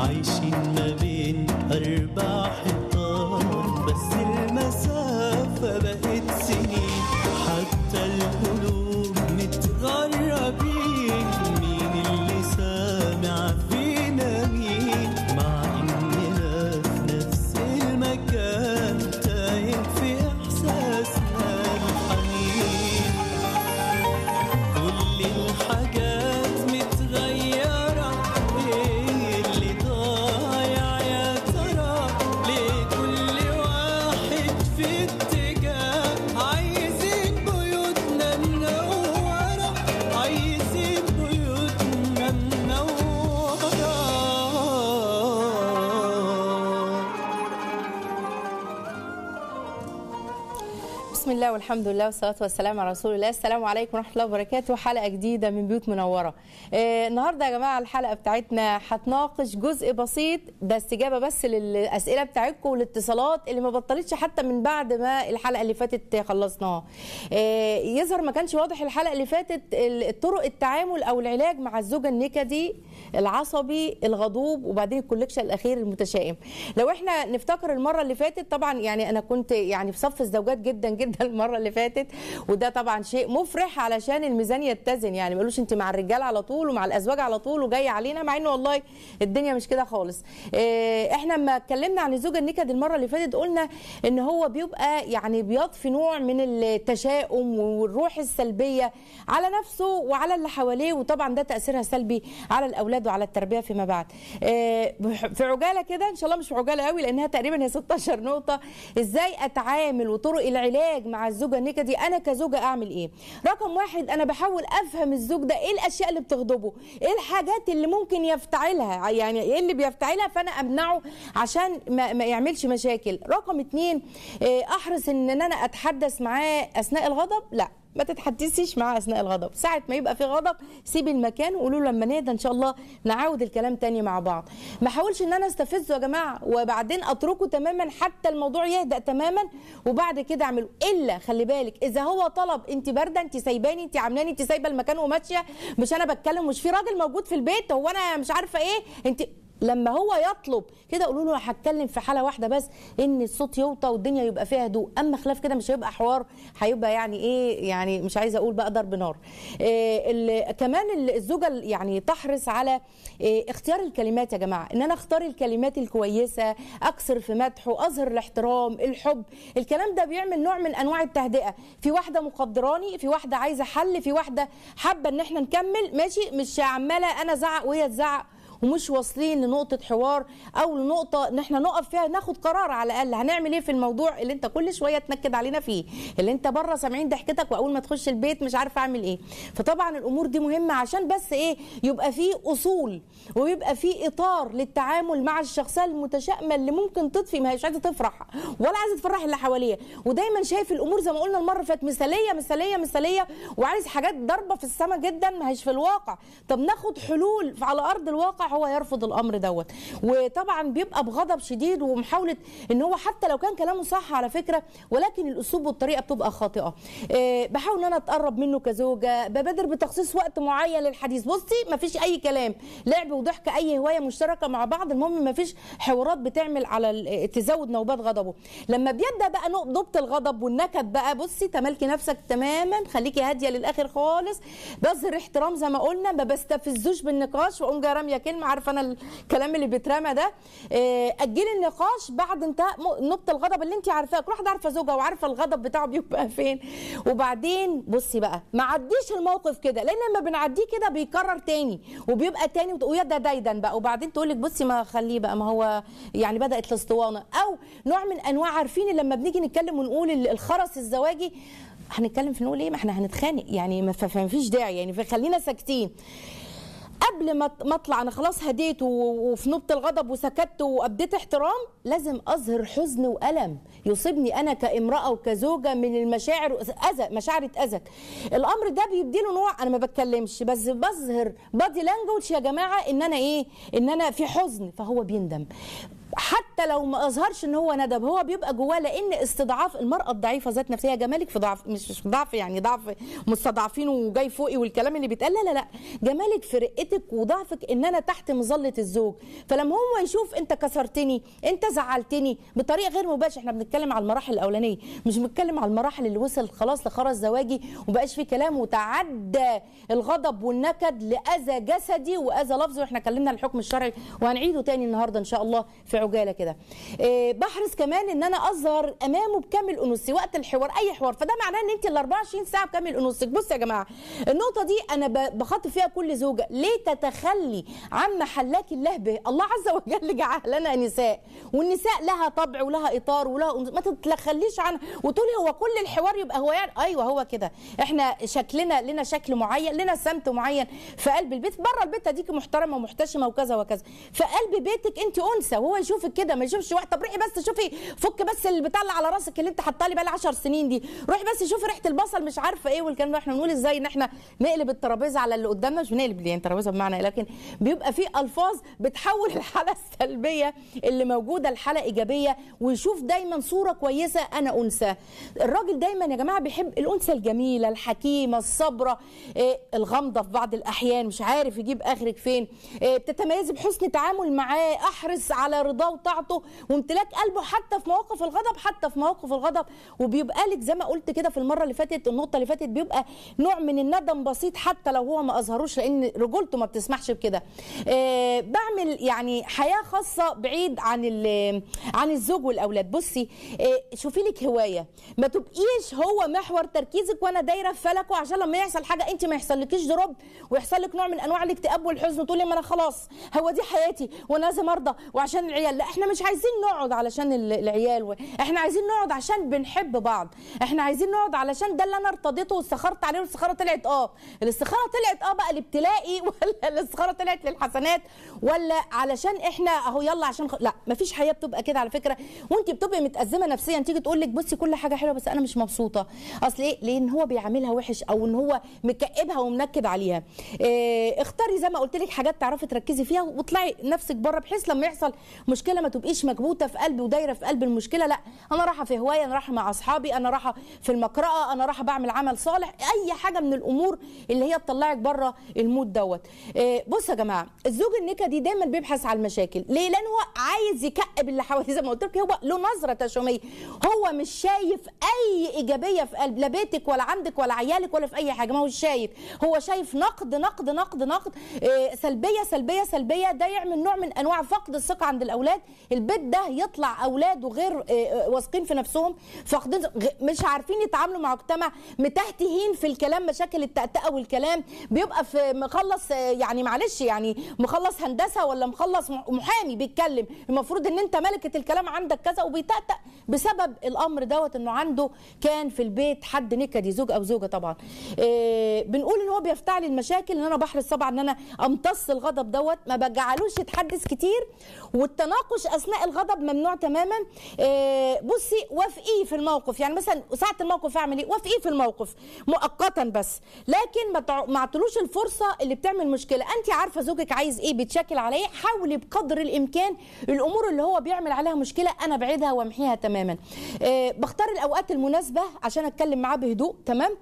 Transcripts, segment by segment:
عايشين ما بين أربع حيطان بس المسافة بقت سنين حتى القلوب متغربين مين اللي سامع فينا مين مع إننا في نفس المكان تايه في إحساسنا الحنين كل الحاجات متغيرة ايه اللي ضايع يا ترى ليه كل واحد في اتجاه عايزين بيوتنا منورة عايزين بيوتنا منورة بسم الله والحمد لله والصلاة والسلام على رسول الله السلام عليكم ورحمة الله وبركاته حلقة جديدة من بيوت منورة آه النهاردة يا جماعة الحلقة بتاعتنا هتناقش جزء بسيط ده استجابة بس للأسئلة بتاعتكم والاتصالات اللي ما بطلتش حتى من بعد ما الحلقة اللي فاتت خلصناها آه يظهر ما كانش واضح الحلقة اللي فاتت ال- طرق التعامل أو العلاج مع الزوجة النكدي العصبي الغضوب وبعدين الكوليكشن الأخير المتشائم لو احنا نفتكر المرة اللي فاتت طبعا يعني أنا كنت يعني في صف الزوجات جدا جدا المرة اللي فاتت وده طبعا شيء مفرح علشان الميزان يتزن يعني ما يقولوش انت مع الرجال على طول ومع الازواج على طول وجايه علينا مع انه والله الدنيا مش كده خالص اه، احنا لما اتكلمنا عن الزوج النكد المره اللي فاتت قلنا ان هو بيبقى يعني بيضفي نوع من التشاؤم والروح السلبيه على نفسه وعلى اللي حواليه وطبعا ده تاثيرها سلبي على الاولاد وعلى التربيه فيما بعد اه، في عجاله كده ان شاء الله مش في عجاله قوي لانها تقريبا هي 16 نقطه ازاي اتعامل وطرق العلاج مع الزوجه النكدي انا كزوجه اعمل ايه رقم واحد انا بحاول افهم الزوج ده ايه الاشياء اللي بتغضبه ايه الحاجات اللي ممكن يفتعلها يعني ايه اللي بيفتعلها فانا امنعه عشان ما, ما يعملش مشاكل رقم اتنين آه، احرص ان انا اتحدث معاه اثناء الغضب لا ما تتحدثيش معاه اثناء الغضب ساعه ما يبقى في غضب سيبي المكان وقولوا له لما نهدى ان شاء الله نعاود الكلام تاني مع بعض ما احاولش ان انا استفزه يا جماعه وبعدين اتركه تماما حتى الموضوع يهدأ تماما وبعد كده اعمله الا خلي بالك اذا هو طلب انت بارده انت سايباني انت عاملاني انت سايبه المكان وماشيه مش انا بتكلم مش في راجل موجود في البيت هو انا مش عارفه ايه انت لما هو يطلب كده قولوا له هتكلم في حاله واحده بس ان الصوت يوطى والدنيا يبقى فيها هدوء اما خلاف كده مش هيبقى حوار هيبقى يعني ايه يعني مش عايزه اقول بقى ضرب نار إيه ال- كمان ال- الزوجه ال- يعني تحرص على إيه اختيار الكلمات يا جماعه ان انا اختار الكلمات الكويسه اكثر في مدحه اظهر الاحترام الحب الكلام ده بيعمل نوع من انواع التهدئه في واحده مقدراني في واحده عايزه حل في واحده حابه ان احنا نكمل ماشي مش عماله انا زعق وهي تزعق ومش واصلين لنقطه حوار او لنقطه ان احنا نقف فيها ناخد قرار على الاقل هنعمل ايه في الموضوع اللي انت كل شويه تنكد علينا فيه اللي انت بره سامعين ضحكتك واول ما تخش البيت مش عارفه اعمل ايه فطبعا الامور دي مهمه عشان بس ايه يبقى في اصول ويبقى في اطار للتعامل مع الشخصيه المتشائمه اللي ممكن تطفي ما هيش عايزه تفرح ولا عايزه تفرح اللي حواليها ودايما شايف الامور زي ما قلنا المره اللي فاتت مثاليه مثاليه مثاليه وعايز حاجات ضربه في السماء جدا ما هيش في الواقع طب ناخد حلول على ارض الواقع هو يرفض الامر دوت وطبعا بيبقى بغضب شديد ومحاوله ان هو حتى لو كان كلامه صح على فكره ولكن الاسلوب والطريقه بتبقى خاطئه إيه، بحاول ان انا اتقرب منه كزوجه ببادر بتخصيص وقت معين للحديث بصي ما فيش اي كلام لعب وضحك اي هوايه مشتركه مع بعض المهم ما فيش حوارات بتعمل على ال- تزود نوبات غضبه لما بيبدا بقى نق- ضبط الغضب والنكد بقى بصي تملكي نفسك تماما خليكي هاديه للاخر خالص بظهر احترام زي ما قلنا ما بستفزوش بالنقاش واقوم جايه راميه كلمه عارفه انا الكلام اللي بيترمى ده إيه، اجلي النقاش بعد انتهاء م- نقطه الغضب اللي انت عارفاها كل واحده عارفه زوجها وعارفه الغضب بتاعه بيبقى فين وبعدين بصي بقى ما عديش الموقف كده لان لما بنعديه كده بيكرر تاني وبيبقى تاني وت- ويا ده دايدا بقى وبعدين تقول لك بصي ما خليه بقى ما هو يعني بدات الاسطوانه او نوع من انواع عارفين لما بنيجي نتكلم ونقول ال- الخرس الزواجي هنتكلم في نقول ايه ما احنا هنتخانق يعني ما ف- ما فيش داعي يعني فخلينا ساكتين قبل ما ما اطلع انا خلاص هديت و- وفي نبض الغضب وسكت وابديت احترام لازم اظهر حزن والم يصيبني انا كامراه وكزوجه من المشاعر اذى مشاعر اتاذت الامر ده بيديله نوع انا ما بتكلمش بس بظهر بادي لانجوج يا جماعه ان انا ايه ان انا في حزن فهو بيندم حتى لو ما اظهرش ان هو ندب هو بيبقى جواه لان استضعاف المراه الضعيفه ذات نفسها جمالك في ضعف مش مش ضعف يعني ضعف مستضعفين وجاي فوقي والكلام اللي بيتقال لا لا لا جمالك في رقتك وضعفك ان انا تحت مظله الزوج فلما هو يشوف انت كسرتني انت زعلتني بطريقه غير مباشره احنا بنتكلم على المراحل الاولانيه مش بنتكلم على المراحل اللي وصل خلاص لخرز زواجي ومبقاش في كلام وتعدى الغضب والنكد لاذى جسدي واذى لفظي واحنا اتكلمنا عن الحكم الشرعي وهنعيده تاني النهارده ان شاء الله في عجاله كده إيه بحرص كمان ان انا اظهر امامه بكامل انوثتي وقت الحوار اي حوار فده معناه ان انت ال 24 ساعه بكامل انوثتك بصوا يا جماعه النقطه دي انا ب- بخاطب فيها كل زوجه ليه تتخلي عن محلاك الله به الله عز وجل جعل لنا نساء والنساء لها طبع ولها اطار ولها أنوثة. ما تتخليش عنها وتقولي هو كل الحوار يبقى هو يعني ايوه هو كده احنا شكلنا لنا شكل معين لنا سمت معين في قلب البيت بره البيت اديكي محترمه ومحتشمه وكذا وكذا في قلب بيتك انت انثى وهو يشوفك كده ما يشوفش واحد طب روحي بس شوفي فك بس البتاع اللي على راسك اللي انت حاطاه لي بقى 10 سنين دي روحي بس شوفي ريحه البصل مش عارفه ايه والكلام ده احنا بنقول ازاي ان احنا نقلب الترابيزه على اللي قدامنا مش بنقلب يعني الترابيزه بمعنى إيه، لكن بيبقى في الفاظ بتحول الحاله السلبيه اللي موجوده لحاله ايجابيه ويشوف دايما صوره كويسه انا انثى الراجل دايما يا جماعه بيحب الانثى الجميله الحكيمه الصبره إيه الغامضه في بعض الاحيان مش عارف يجيب اخرك فين إيه بتتميزي بحسن تعامل معاه احرص على رضاه وطاعته وامتلاك قلبه حتى في مواقف الغضب حتى في مواقف الغضب وبيبقى لك زي ما قلت كده في المره اللي فاتت النقطه اللي فاتت بيبقى نوع من الندم بسيط حتى لو هو ما اظهروش لان رجولته ما بتسمحش بكده إيه بعمل يعني حياه خاصه بعيد عن ال- عن الزوج والاولاد بصي إيه شوفي لك هوايه ما تبقيش هو محور تركيزك وانا دايره في فلكه عشان لما يحصل حاجه انت ما يحصلكيش دروب ويحصل لك نوع من انواع الاكتئاب والحزن تقولي ما انا خلاص هو دي حياتي وانا لازم ارضى وعشان العيال لا احنا مش عايزين نقعد علشان ال- العيال و... احنا عايزين نقعد عشان بنحب بعض احنا عايزين نقعد علشان ده اللي انا ارتضيته واستخرت عليه والاستخاره طلعت اه الاستخاره طلعت اه بقى الابتلائي ولا الاستخاره طلعت للحسنات ولا علشان احنا اهو يلا عشان خ... لا مفيش حياه بتبقى كده على فكره وانت بتبقي متازمه نفسيا تيجي تقول لك بصي كل حاجه حلوه بس انا مش مبسوطه اصل ايه لان هو بيعاملها وحش او ان هو مكئبها ومنكد عليها إيه اختاري زي ما قلت لك حاجات تعرفي تركزي فيها واطلعي نفسك بره بحيث لما يحصل مشكله ما تبقيش مكبوته في قلبي ودايره في قلب المشكله لا انا رايحه في هوايه انا رايحه مع اصحابي انا رايحه في المقرأه انا رايحه بعمل عمل صالح اي حاجه من الامور اللي هي تطلعك بره المود دوت إيه بصوا يا جماعه الزوج النكدي دايما بيبحث على المشاكل ليه لان هو عايز يكئب اللي حواليه زي ما قلت لك هو له نظره تشاؤميه هو مش شايف اي ايجابيه في قلب لا بيتك ولا عندك ولا عيالك ولا في اي حاجه ما هو شايف هو شايف نقد نقد نقد نقد إيه سلبيه سلبيه سلبيه ده يعمل نوع من انواع فقد الثقه عند الاولاد البيت ده يطلع اولاده غير إيه واثقين في نفسهم فاقدين غ- مش عارفين يتعاملوا مع مجتمع متهتهين في الكلام مشاكل التأتأة والكلام بيبقى في مخلص آه، يعني معلش يعني مخلص هندسه ولا مخلص م- محامي بيتكلم المفروض ان انت ملكه الكلام عندك كذا وبيتأتأ بسبب الامر دوت انه عنده كان في البيت حد نكدي زوج او زوجه طبعا إيه بنقول ان هو بيفتعل المشاكل ان انا بحرص طبعا ان انا امتص الغضب دوت ما بجعلوش يتحدث كتير والتناقش اثناء الغضب ممنوع تماما إيه بصي وافقيه في الموقف يعني مثلا ساعه الموقف اعمل ايه وافقيه في الموقف مؤقتا بس لكن ما تع- ما اعطلوش الفرصه اللي بتعمل مشكله انت عارفه زوجك عايز ايه بيتشكل عليه حاولي بقدر الامكان الامور اللي هو بيعمل عليها مشكله انا ابعدها وامحيها تماما إيه بختار الاوقات المناسبه عشان اتكلم معاه بهدوء تمام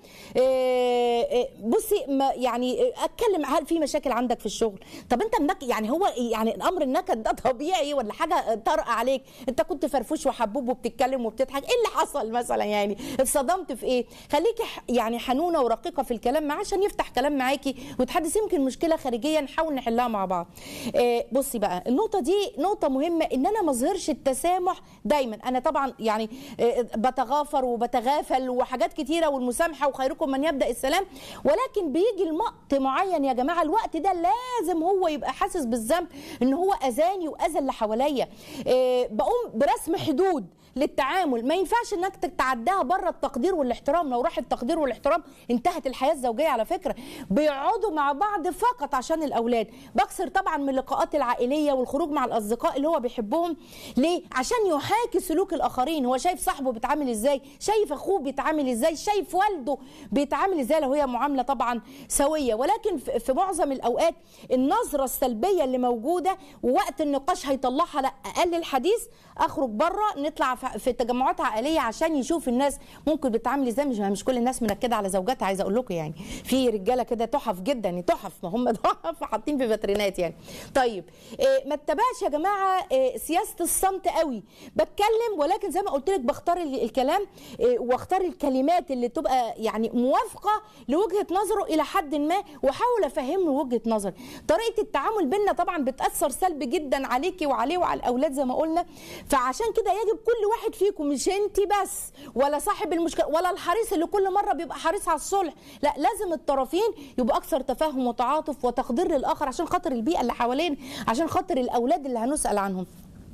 إيه إيه بصي ما يعني اتكلم هل في مشاكل عندك في الشغل طب انت منك يعني هو يعني الامر النكد ده طبيعي ولا حاجه طارئه عليك انت كنت فرفوش وحبوب وبتتكلم وبتضحك ايه اللي حصل مثلا يعني اتصدمت في ايه خليكي ح- يعني حنونه ورقيقه في الكلام معاه عشان يفتح كلام معاكي وتحدث يمكن مشكله خارجيه نحاول نحلها مع بعض إيه بصي بقى النقطه دي نقطه مهمه ان انا ما اظهرش التسامح دايما انا طبعا يعني إيه بتغافر وبتغافل وحاجات كتيره والمسامحه وخيركم من يبدا السلام ولكن بيجي الوقت معين يا جماعه الوقت ده لازم هو يبقى حاسس بالذنب ان هو اذاني واذى اللي حواليا إيه بقوم برسم حدود للتعامل ما ينفعش انك تتعداها بره التقدير والاحترام لو راح التقدير والاحترام انتهت الحياه الزوجيه على فكره بيقعدوا مع بعض فقط عشان الاولاد بكسر طبعا من اللقاءات العائليه والخروج مع الاصدقاء اللي هو بيحبهم ليه عشان يحاكي سلوك الاخرين هو شايف صاحبه بيتعامل ازاي شايف اخوه بيتعامل ازاي شايف والده بيتعامل ازاي لو هي معامله طبعا سويه ولكن في في معظم الاوقات النظره السلبيه اللي موجوده ووقت النقاش هيطلع اصلحها لا اقلل الحديث اخرج بره نطلع ف- في تجمعات عائليه عشان يشوف الناس ممكن بتتعامل ازاي مش مش كل الناس منكده على زوجاتها عايزه اقول لكم يعني في رجاله كده تحف جدا تحف ما هم تحف حاطين في فاترينات يعني طيب إيه ما اتبعش يا جماعه إيه سياسه الصمت قوي بتكلم ولكن زي ما قلت لك بختار ال- الكلام إيه واختار الكلمات اللي تبقى يعني موافقه لوجهه نظره الى حد ما واحاول افهم له وجهه نظر طريقه التعامل بينا طبعا بتاثر سلبي جدا عليكي وعليه وعلى الاولاد زي ما قلنا فعشان كده يجب كل واحد فيكم مش انت بس ولا صاحب المشكله ولا الحريص اللي كل مره بيبقى حريص على الصلح لا لازم الطرفين يبقوا اكثر تفاهم وتعاطف وتقدير للاخر عشان خاطر البيئه اللي حوالين عشان خاطر الاولاد اللي هنسال عنهم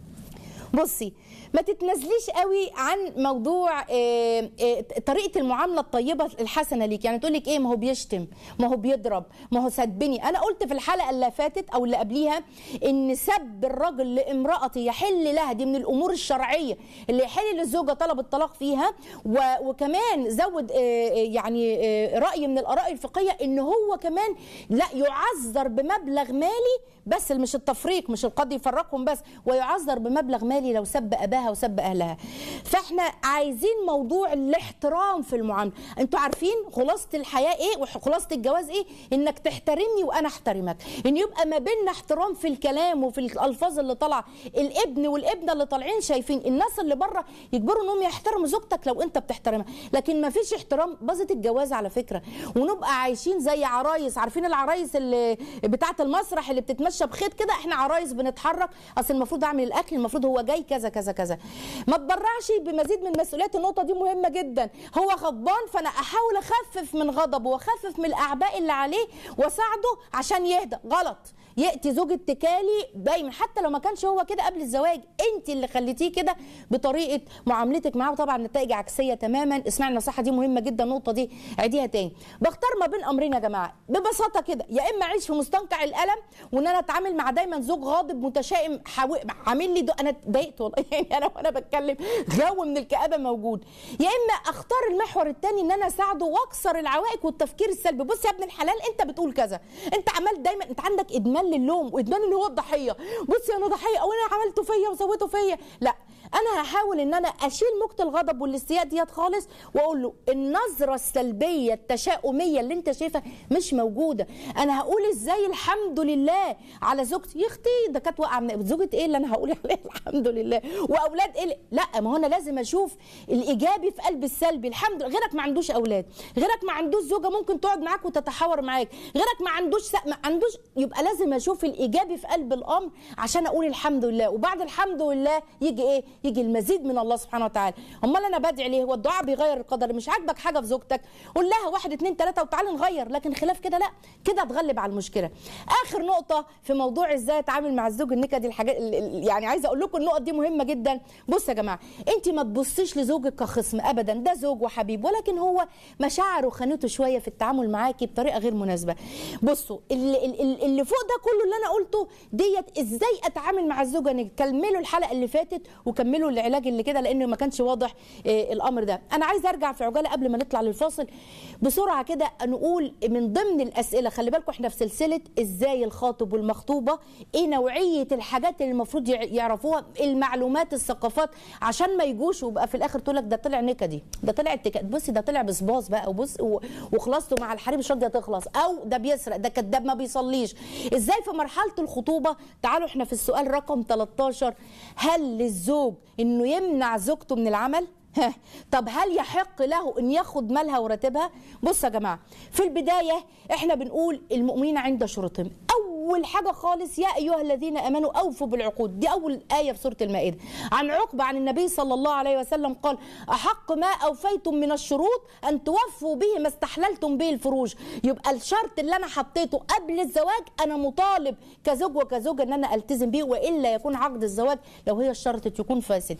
بصي ما تتنازليش قوي عن موضوع آه، آه، طريقه المعامله الطيبه الحسنه ليك يعني تقول لك ايه ما هو بيشتم ما هو بيضرب ما هو سبني انا قلت في الحلقه اللي فاتت او اللي قبليها ان سب الرجل لامراته يحل لها دي من الامور الشرعيه اللي يحل للزوجه طلب الطلاق فيها و- وكمان زود آه، آه، يعني آه، راي من الاراء الفقهيه ان هو كمان لا يعذر بمبلغ مالي بس مش التفريق مش القاضي يفرقهم بس ويعذر بمبلغ مالي لو سب اباها وسب اهلها فاحنا عايزين موضوع الاحترام في المعامله انتوا عارفين خلاصه الحياه ايه وخلاصه الجواز ايه انك تحترمني وانا احترمك ان يبقى ما بيننا احترام في الكلام وفي الالفاظ اللي طالعه الابن والابنه اللي طالعين شايفين الناس اللي بره يجبروا انهم يحترموا زوجتك لو انت بتحترمها لكن ما فيش احترام باظت الجواز على فكره ونبقى عايشين زي عرايس عارفين العرايس اللي بتاعه المسرح اللي بتتمشى بخيط كده احنا عرايس بنتحرك اصل المفروض اعمل الاكل المفروض هو جاي كذا كذا كذا ما تبرعش بمزيد من مسؤوليات النقطه دي مهمه جدا هو غضبان فانا احاول اخفف من غضبه واخفف من الاعباء اللي عليه واساعده عشان يهدى غلط ياتي زوج اتكالي دايما حتى لو ما كانش هو كده قبل الزواج انت اللي خليتيه كده بطريقه معاملتك معاه وطبعا نتائج عكسيه تماما اسمعي النصيحه دي مهمه جدا النقطه دي عيديها تاني بختار ما بين امرين يا جماعه ببساطه كده يا اما اعيش في مستنقع الالم وان انا اتعامل مع دايما زوج غاضب متشائم حاو... عامل لي دو... انا اتضايقت والله يعني انا وانا بتكلم جو من الكآبه موجود يا اما اختار المحور الثاني ان انا اساعده واكسر العوائق والتفكير السلبي بص يا ابن الحلال انت بتقول كذا انت عمال دايما انت عندك ادمان للوم وادمان اللي هو الضحيه بص انا ضحيه او انا عملته فيا وسويته فيا لا انا هحاول ان انا اشيل موجه الغضب والاستياء ديت خالص واقول له النظره السلبيه التشاؤميه اللي انت شايفها مش موجوده انا هقول ازاي الحمد لله على زوجتي يا اختي ده كانت واقعه من زوجة ايه اللي انا هقول عليها الحمد لله واولاد ايه اللي- لا ما هو انا لازم اشوف الايجابي في قلب السلبي الحمد لله غيرك ما عندوش اولاد غيرك ما عندوش زوجه ممكن تقعد معاك وتتحاور معاك غيرك ما عندوش س... ما عندوش يبقى لازم اشوف الايجابي في قلب الامر عشان اقول الحمد لله وبعد الحمد لله يجي ايه يجي المزيد من الله سبحانه وتعالى امال انا بدعي ليه هو الدعاء بيغير القدر مش عاجبك حاجه في زوجتك قول لها واحد اتنين تلاته وتعالى نغير لكن خلاف كده لا كده اتغلب على المشكله اخر نقطه في موضوع ازاي اتعامل مع الزوج النكدي الحاجات ال- ال- يعني عايزه اقول لكم النقط دي مهمه جدا بص يا جماعه انت ما تبصيش لزوجك كخصم ابدا ده زوج وحبيب ولكن هو مشاعره خانته شويه في التعامل معاكي بطريقه غير مناسبه بصوا اللي, اللي اللي فوق ده كله اللي انا قلته ديت ازاي اتعامل مع الزوجه نكد كملوا الحلقه اللي فاتت وكملوا العلاج اللي كده لانه ما كانش واضح آه، الامر ده انا عايزه ارجع في عجاله قبل ما نطلع للفاصل بسرعه كده نقول من ضمن الاسئله خلي بالكم احنا في سلسله ازاي الخاطب والمخطوبه ايه نوعيه الحاجات اللي المفروض يع- يعرفوها المعلومات الثقافات عشان ما يجوش ويبقى في الاخر تقول لك ده طلع نكدي ده طلع اتكا- بصي ده طلع بصباص بقى وبص و- وخلاصته مع الحريم مش راضيه تخلص او ده بيسرق ده كذاب ما بيصليش ازاي في مرحله الخطوبه تعالوا احنا في السؤال رقم 13 هل للزوج انه يمنع زوجته من العمل ها، طب هل يحق له ان ياخد مالها وراتبها بصوا يا جماعه في البدايه احنا بنقول المؤمنين عند شروطهم اول حاجه خالص يا ايها الذين امنوا اوفوا بالعقود دي اول ايه في سوره المائده عن عقبه عن النبي صلى الله عليه وسلم قال احق ما اوفيتم من الشروط ان توفوا به ما استحللتم به الفروج يبقى الشرط اللي انا حطيته قبل الزواج انا مطالب كزوج وكزوجه ان انا التزم بيه والا يكون عقد الزواج لو هي الشرط يكون فاسد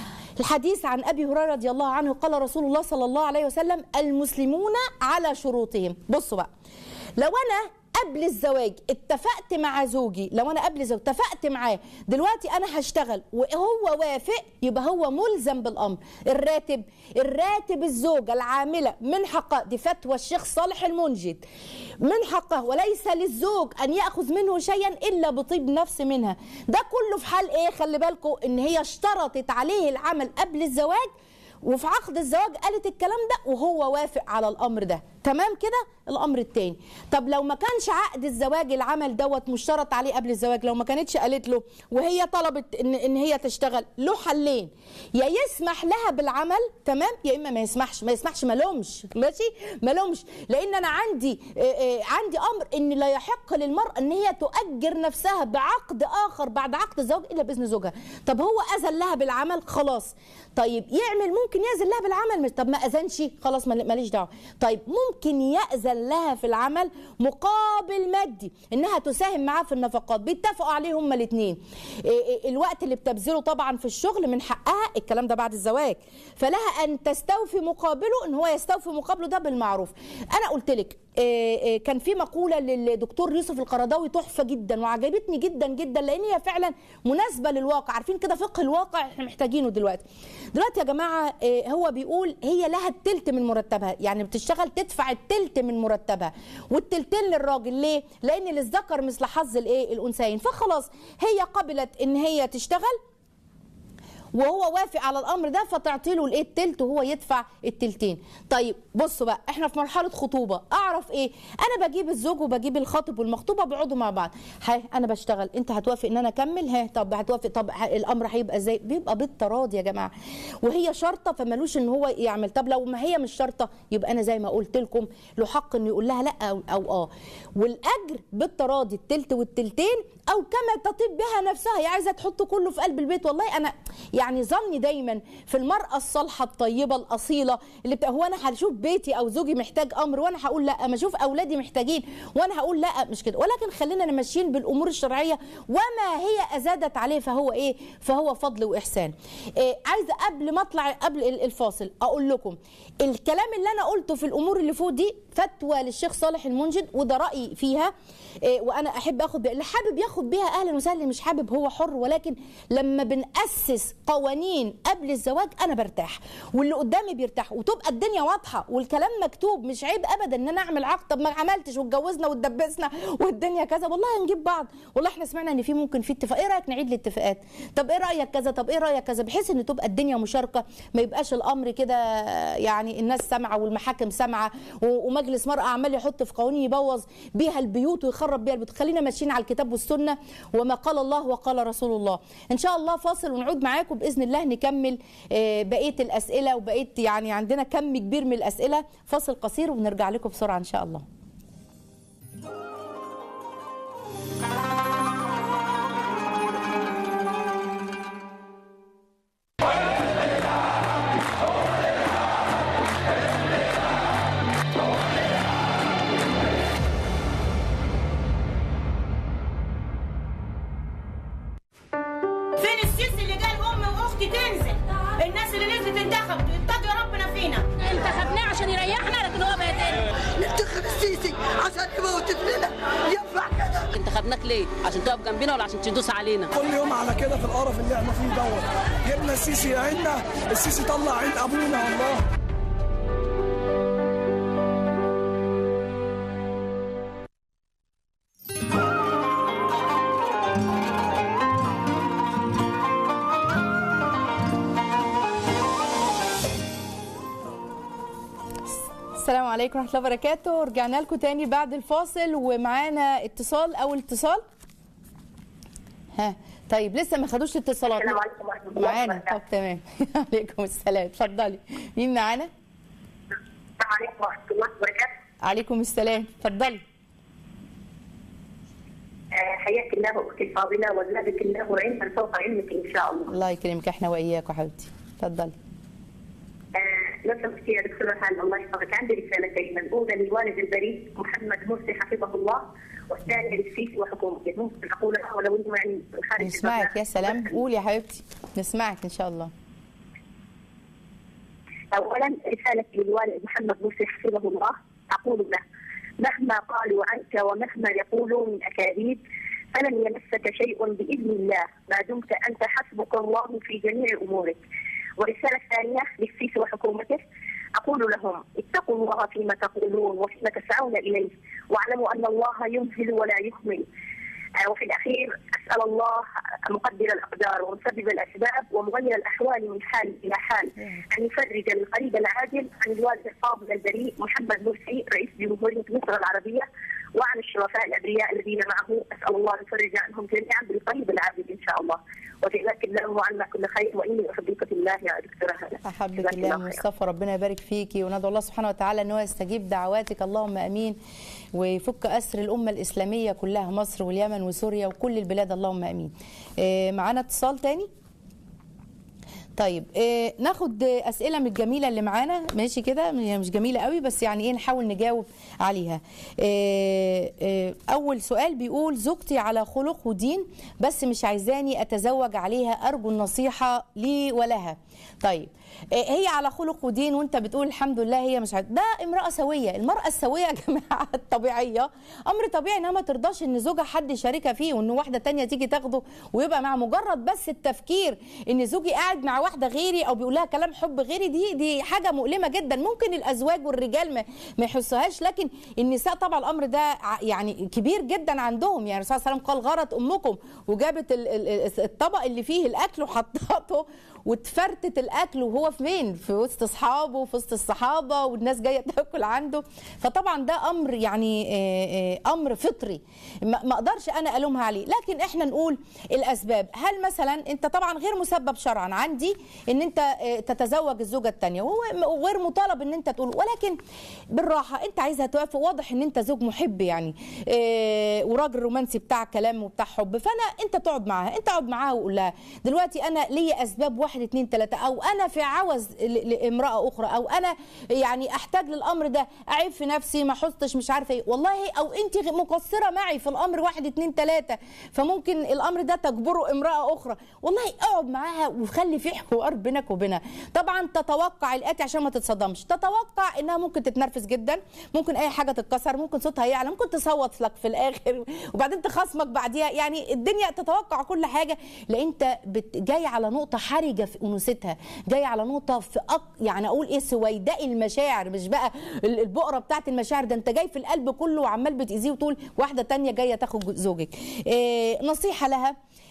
الحديث عن ابي هريره رضي الله عنه قال رسول الله صلى الله عليه وسلم المسلمون على شروطهم بصوا بقى لو انا قبل الزواج اتفقت مع زوجي لو انا قبل الزواج اتفقت معاه دلوقتي انا هشتغل وهو وافق يبقى هو ملزم بالامر الراتب الراتب الزوجه العامله من حقها دي فتوى الشيخ صالح المنجد من حقه وليس للزوج ان ياخذ منه شيئا الا بطيب نفس منها ده كله في حال ايه خلي بالكم ان هي اشترطت عليه العمل قبل الزواج وفي عقد الزواج قالت الكلام ده وهو وافق على الامر ده تمام كده الامر التاني طب لو ما كانش عقد الزواج العمل دوت مشترط عليه قبل الزواج لو ما كانتش قالت له وهي طلبت ان ان هي تشتغل له حلين يا يسمح لها بالعمل تمام يا اما ما يسمحش ما يسمحش ما لومش ماشي ما لومش لان انا عندي آه، آه، عندي امر ان لا يحق للمراه ان هي تؤجر نفسها بعقد اخر بعد عقد الزواج الا باذن زوجها طب هو اذن لها بالعمل خلاص طيب يعمل ممكن يأذن لها بالعمل مش طب ما اذنش خلاص مال- ماليش دعوه طيب ممكن يأذن لها في العمل مقابل مادي انها تساهم معاه في النفقات بيتفقوا عليه هما الاثنين الوقت اللي بتبذله طبعا في الشغل من حقها الكلام ده بعد الزواج فلها ان تستوفي مقابله ان هو يستوفي مقابله ده بالمعروف انا قلت لك آه، آه، كان في مقوله للدكتور يوسف القرضاوي تحفه جدا وعجبتني جدا جدا لان هي فعلا مناسبه للواقع عارفين كده فقه الواقع احنا محتاجينه دلوقتي دلوقتي يا جماعه آه، هو بيقول هي لها التلت من مرتبها يعني بتشتغل تدفع التلت من مرتبها والتلتين للراجل ليه لان للذكر مثل حظ الايه الانثيين فخلاص هي قبلت ان هي تشتغل وهو وافق على الامر ده فتعطي له الايه التلت وهو يدفع التلتين طيب بصوا بقى احنا في مرحله خطوبه اعرف ايه انا بجيب الزوج وبجيب الخاطب والمخطوبه بيقعدوا مع بعض هاي انا بشتغل انت هتوافق ان انا اكمل ها طب هتوافق طب ه- الامر هيبقى ازاي بيبقى بالتراضي يا جماعه وهي شرطه فمالوش ان هو يعمل طب لو ما هي مش شرطه يبقى انا زي ما قلت لكم له حق انه يقول لها لا او, أو اه والاجر بالتراضي التلت والتلتين او كما تطيب بها نفسها هي عايزه تحط كله في قلب البيت والله انا يعني ظني دايما في المراه الصالحه الطيبه الاصيله اللي بتبقى هو انا هشوف بيتي او زوجي محتاج امر وانا هقول لا ما اشوف اولادي محتاجين وانا هقول لا مش كده ولكن خلينا ماشيين بالامور الشرعيه وما هي ازادت عليه فهو ايه فهو فضل واحسان إيه عايزه قبل ما اطلع قبل ال- الفاصل اقول لكم الكلام اللي انا قلته في الامور اللي فوق دي فتوى للشيخ صالح المنجد وده رايي فيها إيه وانا احب اخد بيها اللي حابب ياخد بيها اهلا وسهلا اللي مش حابب هو حر ولكن لما بنأسس قوانين قبل الزواج انا برتاح واللي قدامي بيرتاح وتبقى الدنيا واضحه والكلام مكتوب مش عيب ابدا ان انا اعمل عقد طب ما عملتش واتجوزنا واتدبسنا والدنيا كذا والله هنجيب بعض والله احنا سمعنا ان في ممكن في اتفاق ايه رايك نعيد الاتفاقات طب ايه رايك كذا طب ايه رايك كذا بحيث ان تبقى الدنيا مشاركه ما يبقاش الامر كده يعني الناس سامعه والمحاكم سامعه و- ومجلس مرأة عمال يحط في قوانين يبوظ بيها البيوت ويخرب بيها البيوت خلينا ماشيين على الكتاب والسنه وما قال الله وقال رسول الله ان شاء الله فاصل ونعود معاكم باذن الله نكمل آه، بقيه الاسئله وبقيه يعني عندنا كم كبير من الاسئله فاصل قصير ونرجع لكم بسرعه ان شاء الله فين السيسي اللي قال امي واختي تنزل الناس اللي نزلت انتخبت اتقوا ربنا فينا انتخبناه عشان يريحنا لكن هو بهدلنا ننتخب السيسي عشان يموت ابننا ينفع كده انتخبناك ليه؟ عشان تقف جنبنا ولا عشان تدوس علينا؟ كل يوم على كده في القرف اللي احنا فيه دوت جبنا السيسي يعيننا السيسي طلع عين ابونا والله السلام عليكم ورحمه الله وبركاته رجعنا لكم تاني بعد الفاصل ومعانا اتصال اول اتصال ها طيب لسه ما خدوش اتصالات السلام عليكم ورحمة الله معانا وبركاته. طب تمام عليكم السلام اتفضلي مين معانا السلام عليكم ورحمة الله وبركاته عليكم السلام اتفضلي آه، حياك الله أختي الفاضلة وزادك الله علما فوق علمك إن شاء الله الله يكرمك احنا واياك حبيبتي اتفضلي آه، لو سمحتي يا دكتورة هان الله يحفظك عندي رسالتين الأولى للوالد البريء محمد مرسي حفظه الله والثانية للسيسي وحكومته ممكن أقولها ولو إنه يعني خارج نسمعك يا سلام بس- قولي يا حبيبتي نسمعك ان شاء الله أولا رسالة للوالد محمد مرسي حفظه الله أقول له مهما قالوا عنك ومهما يقولوا من أكاذيب فلن يمسك شيء بإذن الله ما دمت أنت حسبك الله في جميع أمورك ورسالة ثانية للسيسي وحكومته أقول لهم اتقوا الله فيما تقولون وفيما تسعون إليه واعلموا أن الله يمهل ولا يهمل آه، وفي الأخير أسأل الله مقدر الأقدار ومسبب الأسباب ومغير الأحوال من حال إلى حال أن يفرج القريب العاجل عن الوالد الفاضل البريء محمد مرسي رئيس جمهورية مصر العربية وعن الشرفاء الأبرياء الذين معه أسأل الله أن يفرج عنهم جميعا بالقريب العاجل إن شاء الله وجزاك الله عنا كل خير وإني أحبك في الله يا دكتورة هلا احبك جزاك الله خير. مصطفى ربنا يبارك فيكي وندعو الله سبحانه وتعالى ان هو يستجيب دعواتك اللهم امين ويفك اسر الامه الاسلاميه كلها مصر واليمن وسوريا وكل البلاد اللهم امين آه، معانا اتصال تاني طيب آه، ناخد آه، اسئله من الجميله اللي معانا ماشي كده هي مش جميله قوي بس يعني ايه نحاول نجاوب عليها آه، آه، اول سؤال بيقول زوجتي على خلق ودين بس مش عايزاني اتزوج عليها ارجو النصيحه لي ولها طيب آه، هي على خلق ودين وانت بتقول الحمد لله هي مش عايز ده امراه سويه المراه السويه يا جماعه الطبيعيه امر طبيعي انها ما ترضاش ان زوجها حد يشاركها فيه وان واحده تانية تيجي تاخده ويبقى مع مجرد بس التفكير ان زوجي قاعد مع واحده غيري او بيقول لها كلام حب غيري دي دي حاجه مؤلمه جدا ممكن الازواج والرجال ما, ما يحسوهاش لكن النساء طبعا الامر ده ع- يعني كبير جدا عندهم يعني الرسول صلى الله عليه وسلم قال غرت امكم وجابت ال- ال- الطبق اللي فيه الاكل وحطته وتفرتت الاكل وهو فين في وسط اصحابه وفي وسط الصحابه والناس جايه تاكل عنده فطبعا ده امر يعني آه، آه، امر فطري ما ما اقدرش انا الومها عليه لكن احنا نقول الاسباب هل مثلا انت طبعا غير مسبب شرعا عندي ان انت آه، تتزوج الزوجه الثانيه وهو غير مطالب ان انت تقول ولكن بالراحه انت عايزها توافق واضح ان انت زوج محب يعني آه، وراجل رومانسي بتاع كلام وبتاع حب فانا انت تقعد معاها انت اقعد معاها وقول لها دلوقتي انا ليا اسباب واحد اتنين تلاته او انا في عوز ل- لامراه اخرى او انا يعني احتاج للامر ده اعيب في نفسي ما حطش مش عارفه ايه والله او انت مقصره معي في الامر واحد اتنين تلاته فممكن الامر ده تجبره امراه اخرى والله اقعد معاها وخلي في حوار بينك وبينها طبعا تتوقع الاتي عشان ما تتصدمش تتوقع انها ممكن تتنرفز جدا ممكن اي حاجه تتكسر ممكن صوتها يعلى ممكن تصوت لك في الاخر وبعدين تخاصمك بعديها يعني الدنيا تتوقع كل حاجه لان انت بت- جاي على نقطه حرجه في انوثتها جاي على نقطه في أق... يعني اقول ايه سويداء المشاعر مش بقى ال- البقره بتاعت المشاعر ده انت جاي في القلب كله وعمال بتاذيه وتقول واحده تانية جايه تاخد زوجك إيه نصيحه لها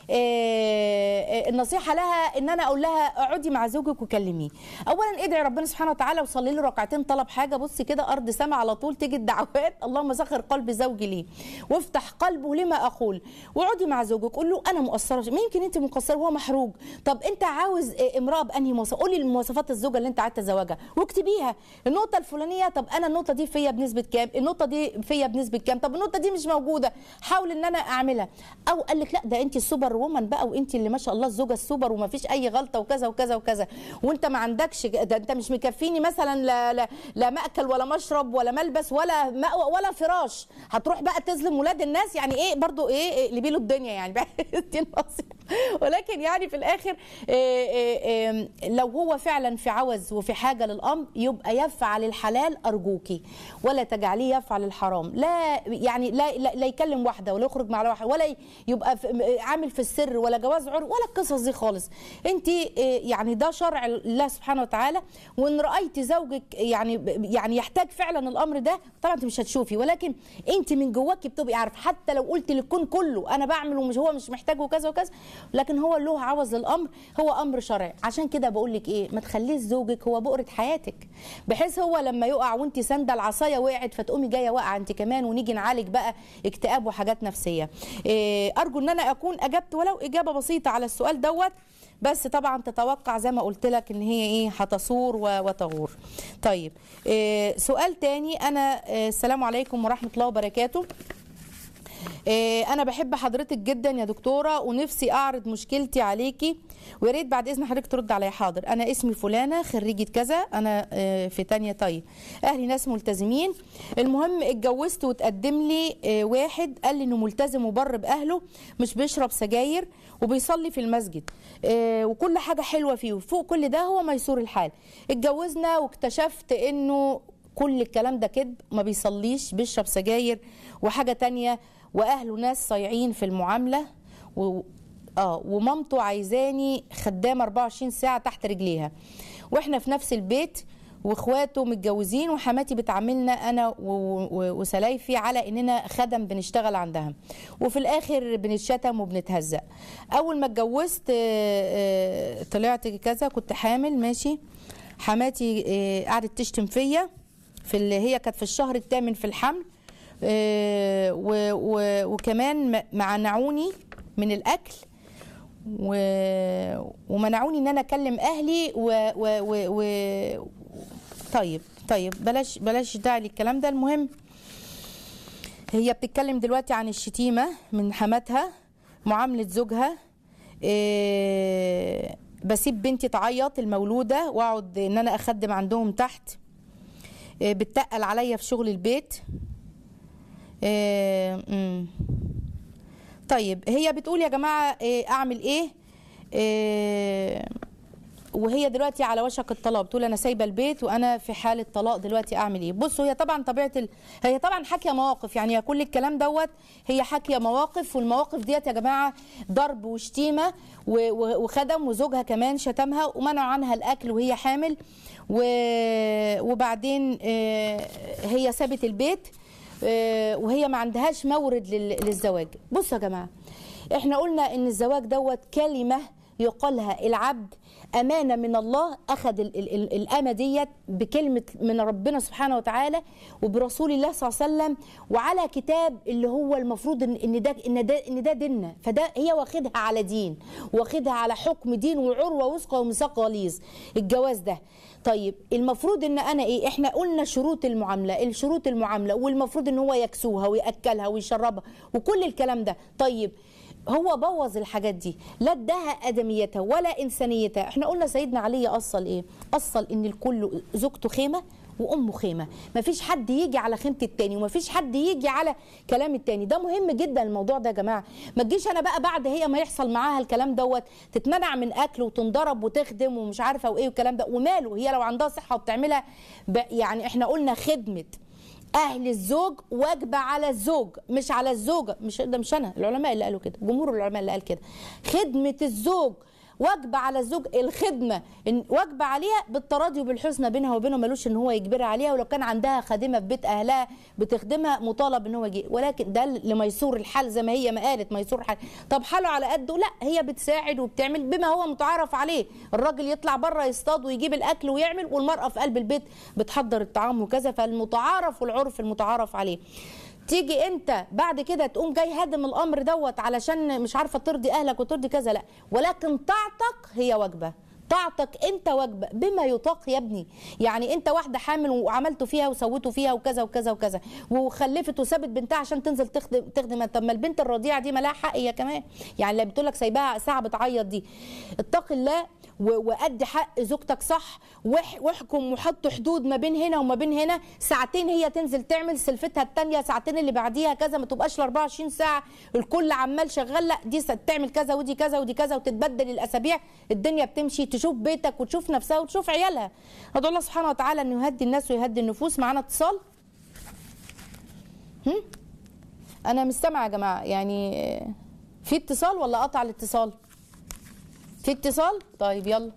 إيه النصيحه لها ان انا اقول لها اقعدي مع زوجك وكلميه اولا ادعي ربنا سبحانه وتعالى وصلي له ركعتين طلب حاجه بصي كده ارض سما على طول تيجي الدعوات اللهم سخر قلب زوجي لي وافتح قلبه لما اقول واقعدي مع زوجك قول له انا مقصره ما يمكن انت مقصره وهو محروج طب انت عاوز إيه، امراه بانهي مواصفات قولي المواصفات الزوجه اللي انت عايز تتزوجها واكتبيها النقطه الفلانيه طب انا النقطه دي فيا بنسبه كام النقطه دي فيا بنسبه كام طب النقطه دي مش موجوده حاول ان انا اعملها او قال لك لا ده انت السوبر وومن بقى وانت اللي ما شاء الله الزوجه السوبر وما فيش اي غلطه وكذا وكذا وكذا وانت ما عندكش ده انت مش مكفيني مثلا لا لا, لا ماكل ولا مشرب ولا ملبس ولا مأوى ولا فراش هتروح بقى تظلم ولاد الناس يعني ايه برضو ايه إيه اللي بيله الدنيا يعني دي النصيحة. ولكن يعني في الاخر إيه إيه إيه لو هو فعلا في عوز وفي حاجه للامر يبقى يفعل الحلال ارجوكي ولا تجعليه يفعل الحرام لا يعني لا لا, لا يكلم واحده ولا يخرج مع واحده ولا يبقى في عامل في السر ولا جواز عرف ولا القصص دي خالص انت إيه يعني ده شرع الله سبحانه وتعالى وان رايت زوجك يعني يعني يحتاج فعلا الامر ده طبعا انت مش هتشوفي ولكن انت من جواكي بتبقي عارفه حتى لو قلت للكون كله انا بعمل ومش هو مش محتاج وكذا وكذا لكن هو له عوز الامر هو امر شرعي عشان كده بقول لك ايه ما تخليش زوجك هو بؤره حياتك بحيث هو لما يقع وانت سانده العصايه وقعت فتقومي جايه واقعه انت كمان ونيجي نعالج بقى اكتئاب وحاجات نفسيه إيه ارجو ان انا اكون اجبت ولو اجابه بسيطه على السؤال دوت بس طبعا تتوقع زي ما قلت لك ان هي ايه هتصور و- وتغور طيب إيه سؤال تاني انا إيه السلام عليكم ورحمه الله وبركاته إيه، انا بحب حضرتك جدا يا دكتوره ونفسي اعرض مشكلتي عليكي ويا ريت بعد اذن حضرتك ترد عليا حاضر انا اسمي فلانه خريجه كذا انا آه، في تانية طيب اهلي ناس ملتزمين المهم اتجوزت وتقدم لي آه، واحد قال لي انه ملتزم وبر باهله مش بيشرب سجاير وبيصلي في المسجد آه، وكل حاجه حلوه فيه وفوق كل ده هو ميسور الحال اتجوزنا واكتشفت انه كل الكلام ده كذب ما بيصليش بيشرب سجاير وحاجه تانية واهله ناس صايعين في المعامله و... اه ومامته عايزاني خدامه 24 ساعه تحت رجليها واحنا في نفس البيت واخواته متجوزين وحماتي بتعاملنا انا و- و- وسلايفي على اننا خدم بنشتغل عندها وفي الاخر بنتشتم وبنتهزق اول ما اتجوزت آه، آه، طلعت كذا كنت حامل ماشي حماتي آه، قعدت تشتم فيا في اللي هي كانت في الشهر الثامن في الحمل آه، و- و- وكمان م- منعوني من الاكل و... ومنعوني ان انا اكلم اهلي و... و... و... و... طيب طيب بلاش بلاش داعي للكلام ده المهم هي بتتكلم دلوقتي عن الشتيمه من حماتها معامله زوجها إيه بسيب بنتي تعيط المولوده واقعد ان انا اخدم عندهم تحت إيه بتتقل عليا في شغل البيت إيه مم. طيب هي بتقول يا جماعه إيه اعمل ايه, إيه وهي دلوقتي على وشك الطلاق بتقول انا سايبه البيت وانا في حاله طلاق دلوقتي اعمل ايه بصوا هي طبعا طبيعه ال... هي طبعا حاكيه مواقف يعني كل الكلام دوت هي حاكيه مواقف والمواقف ديت يا جماعه ضرب وشتيمه و... و... وخدم وزوجها كمان شتمها ومنعوا عنها الاكل وهي حامل و... وبعدين آه، هي سابت البيت آه، وهي ما عندهاش مورد لل- للزواج بصوا يا جماعه احنا قلنا ان الزواج دوت كلمه يقالها العبد امانه من الله اخذ ال- ال- ال- الامه ديت بكلمه من ربنا سبحانه وتعالى وبرسول الله صلى الله عليه وسلم وعلى كتاب اللي هو المفروض ان ان ده ان ده ان ده ديننا فده هي واخدها على دين واخدها على حكم دين وعروه وثقه وميثاق غليظ الجواز ده طيب المفروض ان انا ايه احنا قلنا شروط المعامله الشروط المعامله والمفروض ان هو يكسوها وياكلها ويشربها وكل الكلام ده طيب هو بوظ الحاجات دي لا اداها ادميتها ولا انسانيتها احنا قلنا سيدنا علي اصل ايه اصل ان الكل زوجته خيمه وامه خيمه مفيش حد يجي على خيمه التاني ومفيش حد يجي على كلام التاني ده مهم جدا الموضوع ده يا جماعه ما تجيش انا بقى بعد هي ما يحصل معاها الكلام دوت تتمنع من اكل وتنضرب وتخدم ومش عارفه وايه والكلام ده وماله هي لو عندها صحه وبتعملها ب- يعني احنا قلنا خدمه اهل الزوج واجبه على الزوج مش على الزوجه مش ده مش انا العلماء اللي قالوا كده جمهور العلماء اللي قال كده خدمه الزوج واجبه على الزوج الخدمه إن واجبه عليها بالتراضي وبالحسنى بينها وبينه ملوش ان هو يجبرها عليها ولو كان عندها خادمه في بيت اهلها بتخدمها مطالب ان هو يجي ولكن ده لميسور الحال زي ما هي ما قالت ميسور الحال طب حاله على قده لا هي بتساعد وبتعمل بما هو متعارف عليه الراجل يطلع بره يصطاد ويجيب الاكل ويعمل والمراه في قلب البيت بتحضر الطعام وكذا فالمتعارف والعرف المتعارف عليه تيجي انت بعد كده تقوم جاي هادم الامر دوت علشان مش عارفه ترضي اهلك وترضي كذا لا ولكن طاعتك هي واجبه طاعتك انت واجبه بما يطاق يا ابني يعني انت واحده حامل وعملتوا فيها وسويتوا فيها وكذا وكذا وكذا وخلفت وسابت بنتها عشان تنزل تخدم تخدم طب ما البنت الرضيعه دي ما لها حق هي كمان يعني اللي بتقول لك سايباها ساعه بتعيط دي اتق الله و- وادي حق زوجتك صح وح- واحكم وحط حدود ما بين هنا وما بين هنا ساعتين هي تنزل تعمل سلفتها التانية ساعتين اللي بعديها كذا ما تبقاش ال 24 ساعه الكل عمال شغال لا دي س- تعمل كذا ودي كذا ودي كذا وتتبدل الاسابيع الدنيا بتمشي تشوف بيتك وتشوف نفسها وتشوف عيالها ادعو الله سبحانه وتعالى انه يهدي الناس ويهدي النفوس معانا اتصال هم؟ انا مش سامعه يا جماعه يعني آه، في اتصال ولا قطع الاتصال في اتصال طيب يلا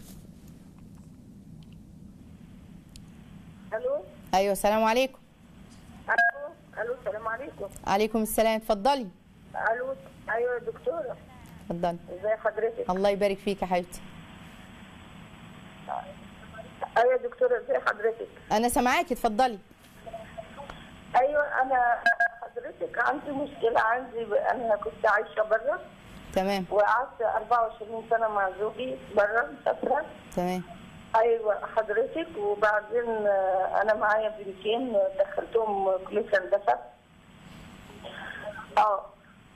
الو ايوه السلام عليكم الو الو السلام عليكم عليكم السلام اتفضلي الو ايوه يا دكتوره اتفضلي ازي حضرتك الله يبارك فيك يا حبيبتي ايوه يا دكتوره ازي حضرتك انا سامعاكي اتفضلي ايوه انا حضرتك عندي مشكله عندي انا كنت عايشه بره تمام وقعدت 24 سنه مع زوجي بره مسافره تمام ايوه حضرتك وبعدين آه، انا معايا بنتين دخلتهم كليه هندسه اه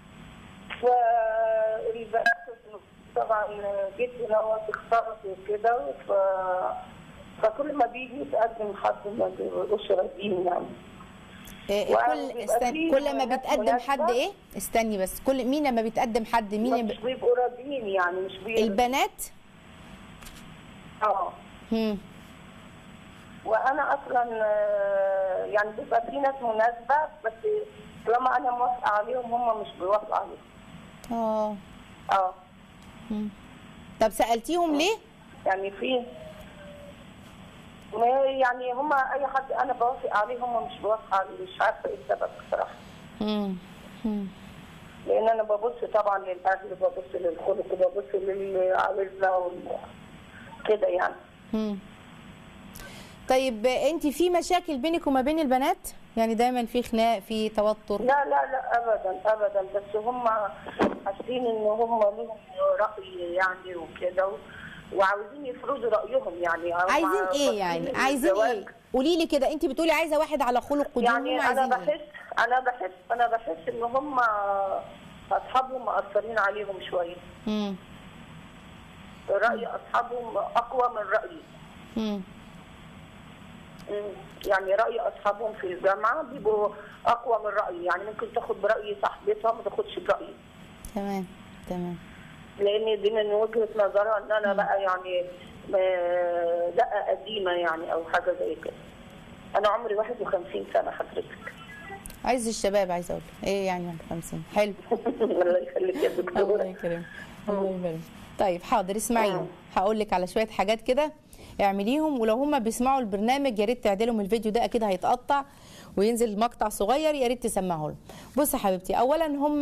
فالبنات طبعا جيت هنا واختارت وكده ف فكل ما بيجي يتقدم حد ما بيبقوش راضيين يعني إيه وبيبقى كل استني فيه كل ما بنات بيتقدم حد مناسبة. ايه استني بس كل مين لما بيتقدم حد مين مش ب... بيبقوا راضيين يعني مش بيبقوا البنات اه هم. وانا اصلا آه، يعني بيبقى في ناس مناسبه بس طالما انا موافقه عليهم هم مش بيوافقوا عليهم اه اه طب سالتيهم ليه يعني في ما يعني هم اي حد انا بوافق عليه هم مش بيوافقوا عليه مش عارفه ايه السبب بصراحه مم. مم. لان انا ببص طبعا للاهل ببص للخلق ببص للعائله وال- كده يعني مم. طيب انت في مشاكل بينك وما بين البنات يعني دايما في خناق في توتر لا لا لا ابدا ابدا بس هم حاسين ان هم لهم راي يعني وكده و- وعاوزين يفرضوا رايهم يعني هم عايزين ايه يعني فاكرين عايزين الزواج. ايه قولي لي كده انت بتقولي عايزه واحد على خلق ودين يعني هم انا عايزين ايه بحس انا بحس انا بحس ان هم اصحابهم مأثرين عليهم شويه مم. راي اصحابهم اقوى من رايي مم. مم. يعني راي اصحابهم في الجامعه بيبقوا اقوى من رايي يعني ممكن تاخد براي صاحبتها ما تاخدش برايي تمام تمام لان دي من وجهه نظرها ان انا بقى يعني آه، دقه قديمه يعني او حاجه زي كده انا عمري 51 سنه حضرتك عايز الشباب عايزه اقول ايه يعني عند 50 حلو الله يخليك يا الله دكتوره يكرمك الله يبارك طيب حاضر اسمعيني هقول لك على شويه حاجات كده اعمليهم ولو هم بيسمعوا البرنامج يا ريت تعدلهم الفيديو ده اكيد هيتقطع وينزل مقطع صغير يا ريت تسمعه لهم بص يا حبيبتي اولا هم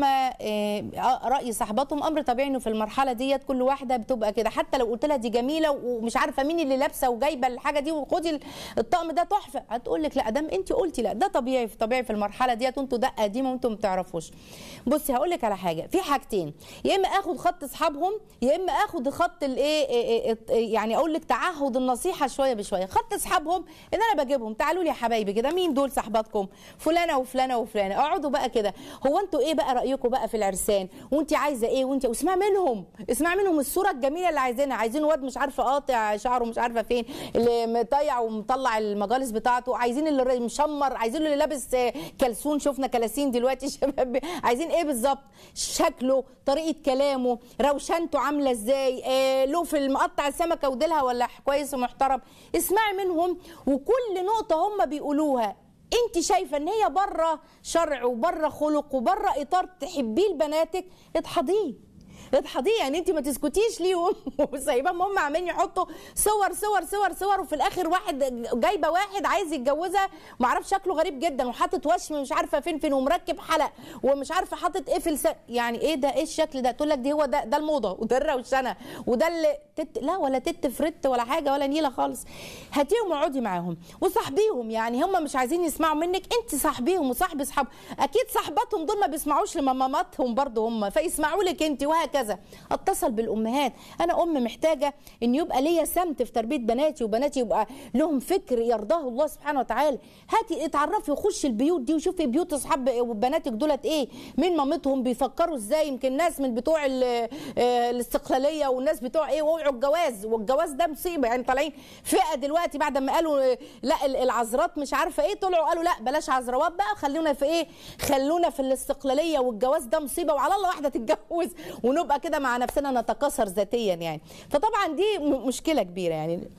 آه، راي صاحباتهم امر طبيعي انه في المرحله ديت كل واحده بتبقى كده حتى لو قلت لها دي جميله ومش عارفه مين اللي لابسه وجايبه الحاجه دي وخدي الطقم ده تحفه هتقول لك لا دام انت قلتي لا ده طبيعي طبيعي في المرحله ديت وانتوا دقه قديمه وانتوا ما بتعرفوش بصي هقول لك على حاجه في حاجتين يا اما اخد خط اصحابهم يا اما اخد خط الايه إيه- إيه- يعني اقول لك تعهد النصيحه شويه بشويه خط اصحابهم ان انا بجيبهم تعالوا لي يا حبايبي كده مين دول صاحباتكم فلانه وفلانه وفلانه اقعدوا بقى كده هو انتوا ايه بقى رايكم بقى في العرسان وانت عايزه ايه وانت واسمع منهم اسمع منهم الصوره الجميله اللي عايزينها عايزين واد مش عارفه قاطع شعره مش عارفه فين اللي مطيع ومطلع المجالس بتاعته عايزين اللي مشمر عايزين اللي لابس آه، كلسون شفنا كلاسين دلوقتي شباب عايزين ايه بالظبط شكله طريقه كلامه روشنته عامله ازاي آه له في المقطع السمكه وديلها ولا كويس ومحترم اسمعي منهم وكل نقطه هم بيقولوها انت شايفه ان هي بره شرع وبره خلق وبره اطار تحبيه لبناتك اضحضيه اضحضيه يعني انت ما تسكتيش ليهم وسايباهم هم عمالين يحطوا صور صور صور صور وفي الاخر واحد جايبه واحد عايز يتجوزها ما اعرفش شكله غريب جدا وحاطط وشم مش عارفه فين فين ومركب حلق ومش عارفه حاطط ايه في لسان يعني ايه ده ايه الشكل ده تقول لك دي هو ده ده الموضه وده الروشنه وده اللي تت لا ولا تت فرت ولا حاجه ولا نيله خالص هاتيهم واقعدي معاهم وصاحبيهم يعني هم مش عايزين يسمعوا منك انت صاحبيهم وصاحبي اصحاب اكيد صاحباتهم دول ما بيسمعوش لماماتهم برضه هم فيسمعوا لك انت وهكذا اتصل بالامهات انا ام محتاجه ان يبقى ليا سمت في تربيه بناتي وبناتي يبقى لهم فكر يرضاه الله سبحانه وتعالى هاتي اتعرفي وخشي البيوت دي وشوفي بيوت اصحاب بناتك دولت ايه مين مامتهم بيفكروا ازاي يمكن ناس من بتوع ال- آه، الاستقلاليه والناس بتوع ايه وقعوا الجواز والجواز ده مصيبه يعني طالعين فئه دلوقتي بعد ما قالوا آه، لا ال- العذرات مش عارفه ايه طلعوا قالوا لا بلاش عذراوات بقى خلونا في ايه خلونا في الاستقلاليه والجواز ده مصيبه وعلى الله واحده تتجوز ونبقى كده مع نفسنا نتكاثر ذاتيا يعني فطبعا دي م- مشكله كبيره يعني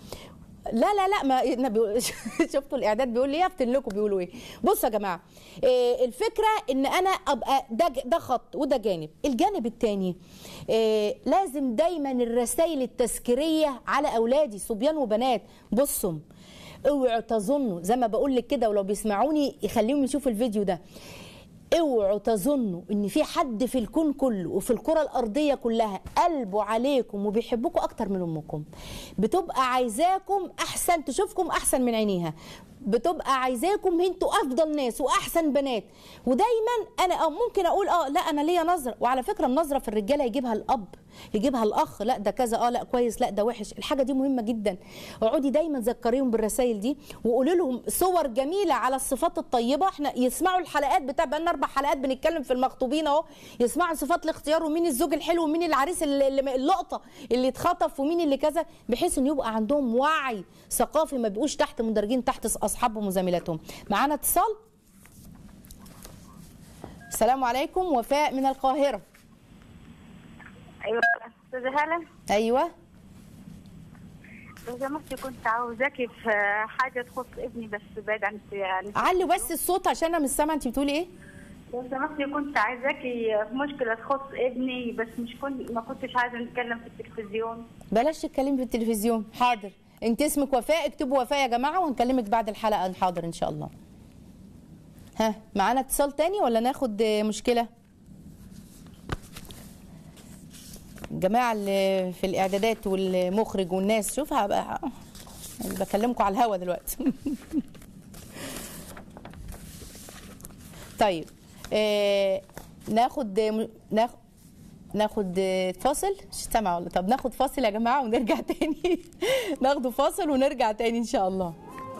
لا لا لا ما أنا بيقول- شفتوا الاعداد بيقول لي افتن لكم بيقولوا ايه بصوا يا جماعه إيه الفكره ان انا ابقى ده ده خط وده جانب الجانب الثاني إيه لازم دايما الرسائل التذكيريه على اولادي صبيان وبنات بصوا اوعوا تظنوا زي ما بقول لك كده ولو بيسمعوني يخليهم يشوفوا الفيديو ده اوعوا تظنوا ان في حد في الكون كله وفي الكره الارضيه كلها قلبه عليكم وبيحبكم اكتر من امكم بتبقى عايزاكم احسن تشوفكم احسن من عينيها بتبقى عايزاكم انتوا افضل ناس واحسن بنات ودايما انا اه ممكن اقول اه لا انا ليا نظره وعلى فكره النظره في الرجاله يجيبها الاب يجيبها الاخ لا ده كذا اه لا كويس لا ده وحش الحاجه دي مهمه جدا اقعدي دايما ذكريهم بالرسائل دي وقولي لهم صور جميله على الصفات الطيبه احنا يسمعوا الحلقات بتاع بقالنا اربع حلقات بنتكلم في المخطوبين اهو يسمعوا صفات الاختيار ومين الزوج الحلو ومين العريس اللي اللي- اللقطه اللي اتخطف ومين اللي كذا بحيث ان يبقى عندهم وعي ثقافي ما بيبقوش تحت مدرجين تحت اصحابهم وزميلاتهم معانا اتصال السلام عليكم وفاء من القاهره ايوه استاذه هاله ايوه لو سمحتي كنت عاوزاكي في حاجة تخص ابني بس بعيد عن عن- علي بس الصوت عشان انا مش سامعه انت بتقولي ايه لو سمحتي كنت عايزاكي في مشكلة تخص ابني بس مش كنت ما كنتش عايزة نتكلم في التلفزيون بلاش تتكلمي في التلفزيون حاضر انت اسمك وفاء اكتبوا وفاء يا جماعه ونكلمك بعد الحلقه حاضر ان شاء الله ها معانا اتصال تاني ولا ناخد آه، مشكله الجماعه اللي في الاعدادات والمخرج والناس شوف هبقى بكلمكم على الهوا دلوقتي طيب آه ناخد ناخد ناخد فاصل مش سامعه ولا طب ناخد فاصل يا جماعه ونرجع تاني ناخده فاصل ونرجع تاني ان شاء الله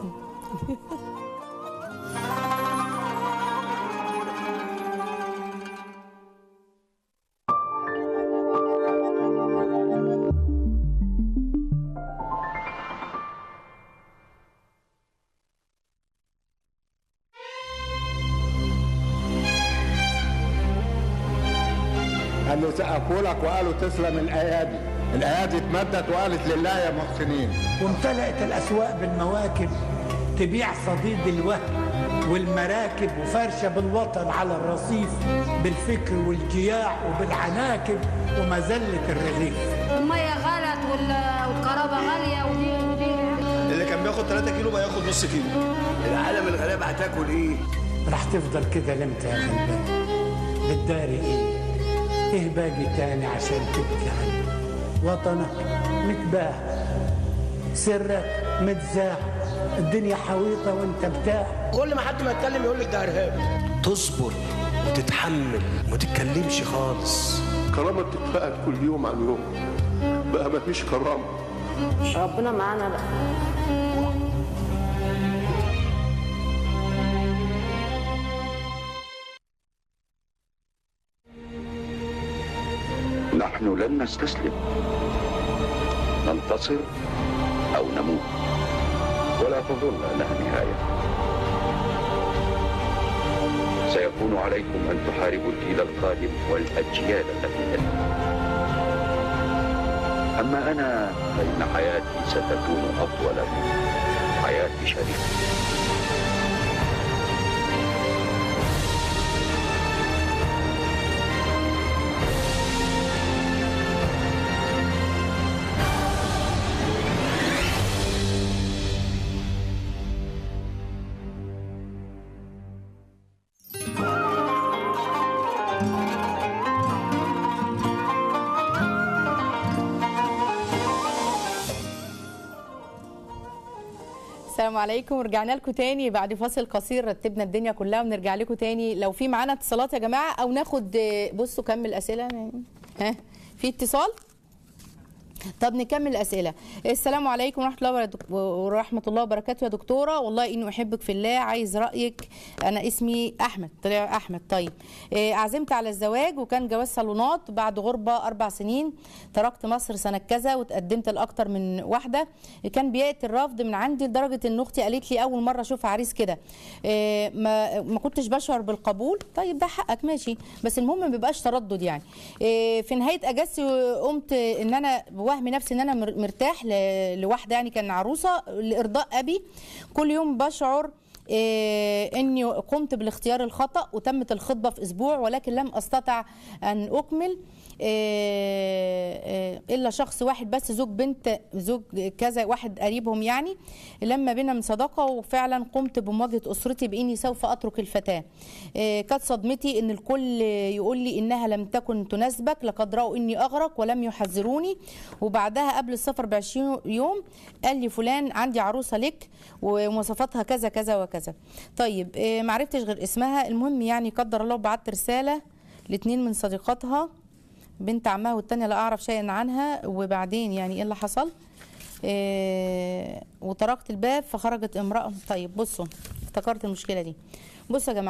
قالوا سقفوا لك وقالوا تسلم الايادي الايادي اتمدت وقالت لله يا محسنين وامتلأت الأسواق بالمواكب تبيع صديد الوهم والمراكب وفرشة بالوطن على الرصيف بالفكر والجياع وبالعناكب ومذلة الرغيف المية غلط وال- والكهرباء غالية ودي ودي اللي كان بياخد 3 كيلو بقى ياخد نص كيلو العالم الغلابه هتاكل ايه؟ راح تفضل كده لمتى يا غلبان بتداري ايه ايه باقي تاني عشان تبكي عنه وطنك متباع سرك متزاع الدنيا حويطة وانت بتاع كل ما حد ما يتكلم يقول لك ده ارهاب تصبر وتتحمل وما تتكلمش خالص كرامة بتتفقد كل يوم عن يوم بقى مفيش كرامة ربنا معانا بقى نحن لن نستسلم ننتصر أو نموت ولا تظن أنها نهاية سيكون عليكم أن تحاربوا الجيل القادم والأجيال التي تلي أما أنا فإن حياتي ستكون أطول من حياة شريكي السلام عليكم ورجعنا لكم تاني بعد فاصل قصير رتبنا الدنيا كلها ونرجع لكم تاني لو في معانا اتصالات يا جماعه او ناخد بصوا كمل اسئله ها في اتصال طب نكمل الاسئله السلام عليكم ورحمه الله وبركاته- ورحمه الله وبركاته يا دكتوره والله اني احبك في الله عايز رايك انا اسمي احمد طلع احمد طيب إيه، عزمت على الزواج وكان جواز صالونات بعد غربه اربع سنين تركت مصر سنه كذا وتقدمت لاكتر من واحده كان بياتي الرفض من عندي لدرجه ان اختي قالت لي اول مره اشوف عريس كده إيه، ما ما كنتش بشعر بالقبول طيب ده حقك ماشي بس المهم ما بيبقاش تردد يعني إيه، في نهايه اجازتي قمت ان انا بوهم نفسي ان انا مر- مرتاح ل- لواحده يعني كان عروسه لارضاء ابي كل يوم بشعر إيه، اني قمت بالاختيار الخطا وتمت الخطبه في اسبوع ولكن لم استطع ان اكمل إيه، إيه، الا شخص واحد بس زوج بنت زوج كذا واحد قريبهم يعني لما بينا من صداقه وفعلا قمت بمواجهه اسرتي باني سوف اترك الفتاه إيه، كانت صدمتي ان الكل يقول لي انها لم تكن تناسبك لقد راوا اني اغرق ولم يحذروني وبعدها قبل السفر ب 20 يوم قال لي فلان عندي عروسه لك ومواصفاتها كذا كذا وكذا طيب إيه، معرفتش غير اسمها المهم يعني قدر الله بعت رساله لاتنين من صديقاتها بنت عمها والتانية لا أعرف شيئا عنها وبعدين يعني إيه اللي حصل إيه وطرقت الباب فخرجت امرأة طيب بصوا افتكرت المشكلة دي بصوا يا جماعة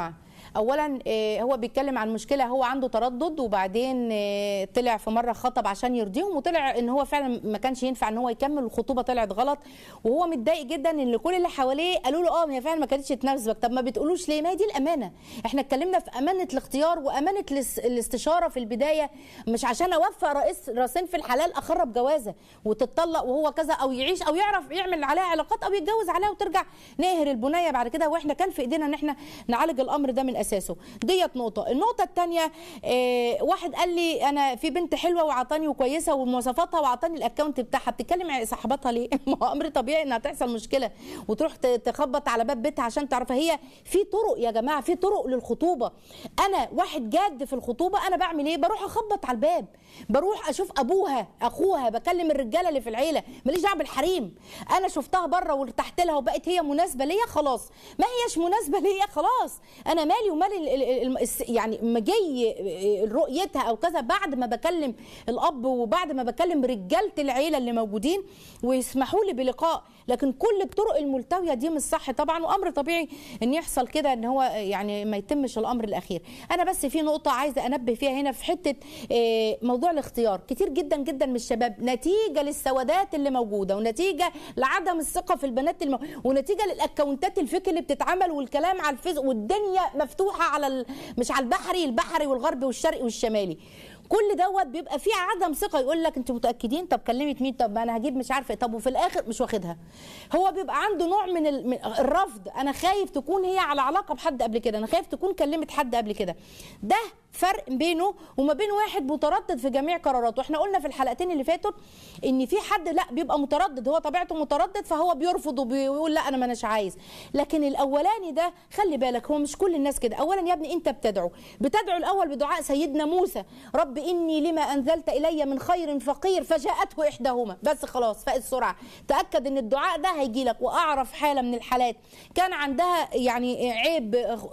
اولا آه، هو بيتكلم عن مشكله هو عنده تردد وبعدين آه، طلع في مره خطب عشان يرضيهم وطلع ان هو فعلا ما كانش ينفع ان هو يكمل الخطوبه طلعت غلط وهو متضايق جدا ان كل اللي حواليه قالوا له اه ما هي فعلا ما كانتش تناسبك طب ما بتقولوش ليه ما هي دي الامانه احنا اتكلمنا في امانه الاختيار وامانه الاس- الاستشاره في البدايه مش عشان اوفق رئيس راسين في الحلال اخرب جوازه وتتطلق وهو كذا او يعيش او يعرف يعمل عليها علاقات او يتجوز عليها وترجع ناهر البنيه بعد كده واحنا كان في ايدينا ان احنا نعالج الامر ده من اساسه ديت نقطه النقطه الثانيه اه واحد قال لي انا في بنت حلوه وعطاني وكويسه ومواصفاتها وعطاني الاكونت بتاعها بتتكلم عن صاحبتها ليه ما هو امر طبيعي انها تحصل مشكله وتروح ت- تخبط على باب بيتها عشان تعرفها هي في طرق يا جماعه في طرق للخطوبه انا واحد جاد في الخطوبه انا بعمل ايه بروح اخبط على الباب بروح اشوف ابوها اخوها بكلم الرجاله اللي في العيله ماليش دعوه بالحريم انا شفتها بره وارتحت لها وبقت هي مناسبه ليا خلاص ما هيش مناسبه ليا خلاص انا مالي ومال ال- ال- ال- الس- يعني ما جاي رؤيتها او كذا بعد ما بكلم الاب وبعد ما بكلم رجاله العيله اللي موجودين ويسمحوا لي بلقاء لكن كل الطرق الملتويه دي مش صح طبعا وامر طبيعي ان يحصل كده ان هو يعني ما يتمش الامر الاخير انا بس في نقطه عايزه انبه فيها هنا في حته آه، موضوع الاختيار كتير جدا جدا من الشباب نتيجه للسوادات اللي موجوده ونتيجه لعدم الثقه في البنات المو... ونتيجه للاكونتات الفيك اللي بتتعمل والكلام على الفيس والدنيا مفتوحه على ال... مش على البحري البحري والغربي والشرقي والشمالي كل دوت بيبقى فيه عدم ثقه يقول لك انتوا متاكدين طب كلمت مين طب ما انا هجيب مش عارفه إيه. طب وفي الاخر مش واخدها هو بيبقى عنده نوع من ال- من الرفض انا خايف تكون هي على علاقه بحد قبل كده انا خايف تكون كلمت حد قبل كده ده فرق بينه وما بين واحد متردد في جميع قراراته احنا قلنا في الحلقتين اللي فاتوا ان في حد لا بيبقى متردد هو طبيعته متردد فهو بيرفض وبيقول لا انا ما اناش عايز لكن الاولاني ده خلي بالك هو مش كل الناس كده اولا يا ابني انت بتدعو بتدعو الاول بدعاء سيدنا موسى رب اني لما انزلت الي من خير فقير فجاءته احداهما بس خلاص فاق السرعه تاكد ان الدعاء ده هيجي لك واعرف حاله من الحالات كان عندها يعني عيب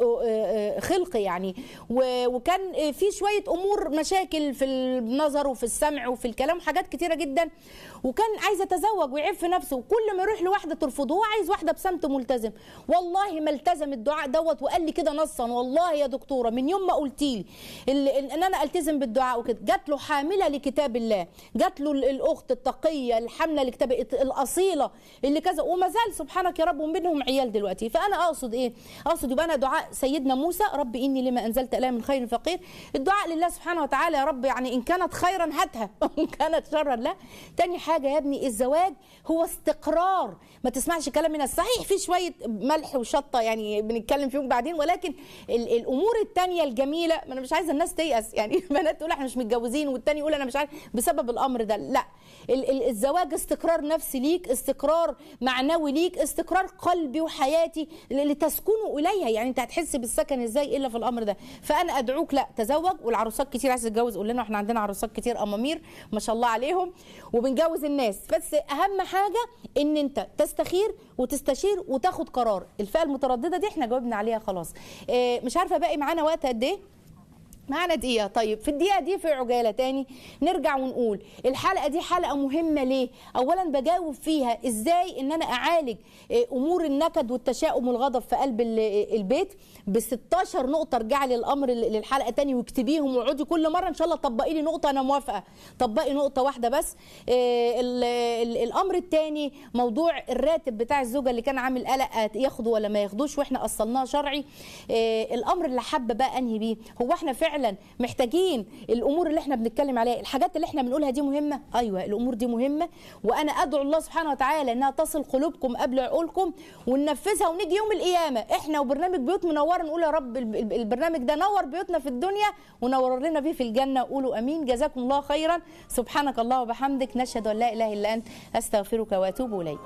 خلقي يعني و- وكان في شويه امور مشاكل في النظر وفي السمع وفي الكلام حاجات كتيره جدا وكان عايز يتزوج ويعيب في نفسه وكل ما يروح لواحده ترفضه هو عايز واحده بسمت ملتزم والله ما التزم الدعاء دوت وقال لي كده نصا والله يا دكتوره من يوم ما قلت لي ال- ال- ان انا التزم بالدعاء وكده جات له حامله لكتاب الله جات له ال- الاخت التقيه الحامله لكتاب الاصيله اللي كذا وما زال سبحانك يا رب ومنهم عيال دلوقتي فانا اقصد ايه اقصد يبقى انا دعاء سيدنا موسى رب اني لما انزلت الي من خير فقير الدعاء لله سبحانه وتعالى يا رب يعني ان كانت خيرا هاتها وان كانت شرا لا تاني حاجه يا ابني الزواج هو استقرار ما تسمعش كلام من الصحيح في شويه ملح وشطه يعني بنتكلم فيهم بعدين ولكن ال- الامور التانية الجميله ما انا مش عايزه الناس تيأس يعني البنات تقول احنا مش متجوزين والتاني يقول انا مش عارف بسبب الامر ده لا ال- ال- الزواج استقرار نفسي ليك استقرار معنوي ليك استقرار قلبي وحياتي ل- لتسكنوا اليها يعني انت هتحس بالسكن ازاي الا في الامر ده فانا ادعوك لا تزوج والعروسات كتير عايزه تتجوز قول لنا احنا عندنا عروسات كتير امامير ما شاء الله عليهم وبنجوز الناس بس اهم حاجه ان انت تستخير وتستشير وتاخد قرار الفئه المتردده دي احنا جاوبنا عليها خلاص اه مش عارفه باقي معانا وقت قد ايه معانا دقيقة طيب في الدقيقة دي في عجالة تاني نرجع ونقول الحلقة دي حلقة مهمة ليه؟ أولا بجاوب فيها إزاي إن أنا أعالج إيه، أمور النكد والتشاؤم والغضب في قلب ال- البيت ب 16 نقطة ارجعي للأمر للحلقة تاني واكتبيهم واقعدي كل مرة إن شاء الله طبقي لي نقطة أنا موافقة طبقي نقطة واحدة بس إيه، ال- ال- الأمر التاني موضوع الراتب بتاع الزوجة اللي كان عامل قلق ياخده ولا ما ياخدوش واحنا أصلناه شرعي إيه، الأمر اللي حابة بقى أنهي بيه هو احنا فعلا محتاجين الامور اللي احنا بنتكلم عليها الحاجات اللي احنا بنقولها دي مهمه ايوه الامور دي مهمه وانا ادعو الله سبحانه وتعالى انها تصل قلوبكم قبل عقولكم وننفذها ونيجي يوم القيامه احنا وبرنامج بيوت منوره نقول يا رب الب- الب- البرنامج ده نور بيوتنا في الدنيا ونور لنا بيه في الجنه قولوا امين جزاكم الله خيرا سبحانك الله وبحمدك نشهد ان لا اله الا انت استغفرك واتوب اليك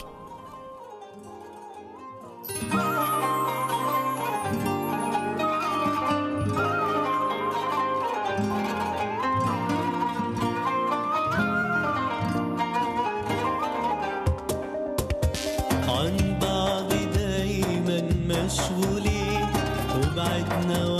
عن بعض دايما مشغولين وبعدنا